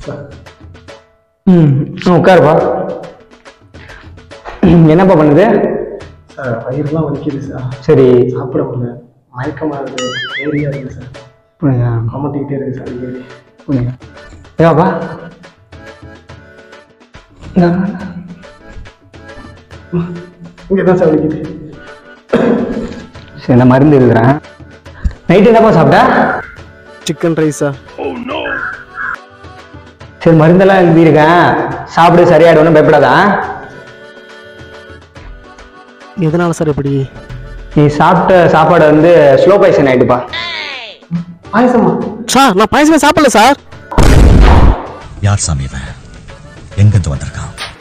ம் உட்காருப்பா என்னப்பா பண்ணுது சார் வயிறுலாம் வலிக்குது சார் சரி சாப்பிட முடியல மயக்கமாக இருக்குது ஏரியா இருக்குது சார் புரியுதா கமட்டிக்கிட்டே இருக்குது சார் அடிக்கடி புரியுதா ஏவாப்பா இங்கே தான் சார் வலிக்குது சரி இந்த மருந்து இருக்கிறேன் நைட்டு என்னப்பா சாப்பிட்ட சிக்கன் ரைஸ் சார் சரி மருந்தெல்லாம் எழுதியிருக்கேன் சாப்பிடு சரியாயிடும்னு பயப்படாதா எதனால சார் இப்படி நீ சாப்பிட்ட சாப்பாடு வந்து ஸ்லோ பாய்சன் ஆயிடுப்பா பாயசமா சார் நான் பாயசமே சாப்பிடல சார் யார் சாமி இவன் எங்கிருந்து வந்திருக்கான்